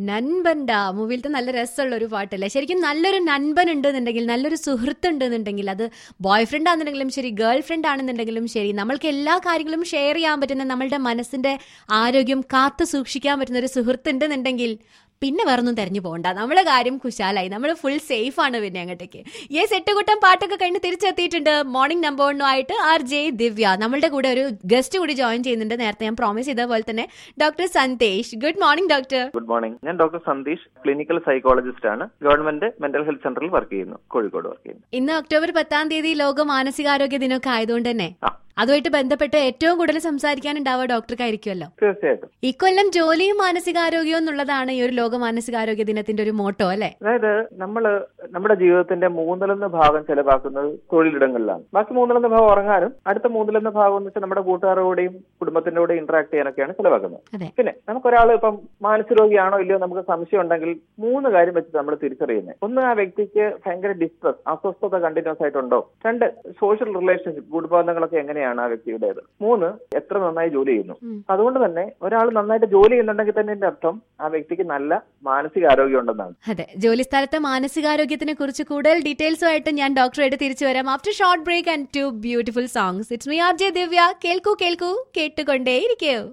നൻപൻഡ മൂവിയിലത്തെ നല്ല രസമുള്ള ഒരു പാട്ടല്ലേ ശരിക്കും നല്ലൊരു നൻപൻ ഉണ്ടെന്നുണ്ടെങ്കിൽ നല്ലൊരു സുഹൃത്ത് ഉണ്ടെന്നുണ്ടെങ്കിൽ അത് ബോയ് ഫ്രണ്ട് ആണെന്നുണ്ടെങ്കിലും ശരി ഗേൾ ഫ്രണ്ട് ആണെന്നുണ്ടെങ്കിലും ശരി നമ്മൾക്ക് എല്ലാ കാര്യങ്ങളും ഷെയർ ചെയ്യാൻ പറ്റുന്ന നമ്മളുടെ മനസ്സിന്റെ ആരോഗ്യം കാത്തു സൂക്ഷിക്കാൻ പറ്റുന്ന ഒരു സുഹൃത്ത് ഉണ്ടെന്നുണ്ടെങ്കിൽ പിന്നെ വേറൊന്നും തെരഞ്ഞു പോകണ്ട നമ്മളെ കാര്യം കുശാലായി നമ്മൾ ഫുൾ സേഫ് ആണ് പിന്നെ അങ്ങോട്ടേക്ക് യെസ് എട്ടുകൂട്ടം പാട്ടൊക്കെ കഴിഞ്ഞ് തിരിച്ചെത്തിയിട്ടുണ്ട് മോർണിംഗ് നമ്പർ വണ്ണുമായിട്ട് ആർ ജെ ദിവ്യ നമ്മളുടെ കൂടെ ഒരു ഗസ്റ്റ് കൂടി ജോയിൻ ചെയ്യുന്നുണ്ട് നേരത്തെ ഞാൻ പ്രോമിസ് ചെയ്ത പോലെ തന്നെ doctor Santhesh good morning doctor good morning ഞാൻ ഡോക്ടർ സന്തീഷ് ക്ലിനിക്കൽ സൈക്കോളജിസ്റ്റ് ആണ് ഗവൺമെന്റ് മെന്റൽ ഹെൽത്ത് സെന്ററിൽ വർക്ക് ചെയ്യുന്നു കോഴിക്കോട് വർക്ക് ചെയ്യുന്നു ഇന്ന് ഒക്ടോബർ പത്താം തീയതി ലോക മാനസികാരോഗ്യ ദിനമൊക്കെ ആയതുകൊണ്ട് തന്നെ ആ. അതുമായിട്ട് ബന്ധപ്പെട്ട് ഏറ്റവും കൂടുതൽ സംസാരിക്കാനുണ്ടാവുക ഡോക്ടർക്കായിരിക്കുമല്ലോ തീർച്ചയായിട്ടും ഇക്കൊല്ലം ജോലിയും മാനസികാരോഗ്യവും എന്നുള്ളതാണ് ഈ ഒരു ലോക മാനസികാരോഗ്യ ദിനത്തിന്റെ ഒരു മോട്ടോ അല്ലെ അതായത് നമ്മള് നമ്മുടെ ജീവിതത്തിന്റെ മൂന്നിലൊന്ന് ഭാഗം ചെലവാക്കുന്നത് തൊഴിലിടങ്ങളിലാണ് ബാക്കി മൂന്നിലൊന്ന് ഭാഗം ഉറങ്ങാനും അടുത്ത മൂന്നിലൊന്ന് ഭാഗം എന്ന് വെച്ചാൽ നമ്മുടെ കൂട്ടുകാരോടെയും കുടുംബത്തിന്റെ കൂടെ ഇന്ററാക്ട് ചെയ്യാനൊക്കെയാണ് ചെലവാക്കുന്നത് അതെ പിന്നെ നമുക്കൊരാൾ ഇപ്പം മാനസികരോഗിയാണോ ഇല്ലയോ നമുക്ക് സംശയം ഉണ്ടെങ്കിൽ മൂന്ന് കാര്യം വെച്ച് നമ്മൾ തിരിച്ചറിയുന്നത് ഒന്ന് ആ വ്യക്തിക്ക് ഭയങ്കര ഡിസ്ട്രസ് അസ്വസ്ഥത കണ്ടിന്യൂസ് ആയിട്ടുണ്ടോ രണ്ട് സോഷ്യൽ റിലേഷൻഷിപ്പ് കുടുംബബന്ധങ്ങളൊക്കെ എങ്ങനെയാണ് ആ വ്യക്തിയുടേത് മൂന്ന് എത്ര നന്നായി ജോലി ചെയ്യുന്നു ഉം. അതുകൊണ്ട് തന്നെ ഒരാൾ നന്നായിട്ട് ജോലി ചെയ്യുന്നുണ്ടെങ്കിൽ തന്നെ ഇതിന്റെ അർത്ഥം ആ വ്യക്തിക്ക് നല്ല മാനസികാരോഗ്യം ഉണ്ടെന്നാണ് അതെ ജോലി സ്ഥലത്തെ മാനസികാരോഗ്യത്തിനെ കുറിച്ച് കൂടുതൽ ഡീറ്റെയിൽസുമായിട്ട് ഞാൻ ഡോക്ടറായിട്ട് തിരിച്ചു വരാം after short break and two beautiful songs it's me R J Divya കേൾക്കൂ കേൾക്കൂ കേട്ടുകൊണ്ടേയിരിക്കൂ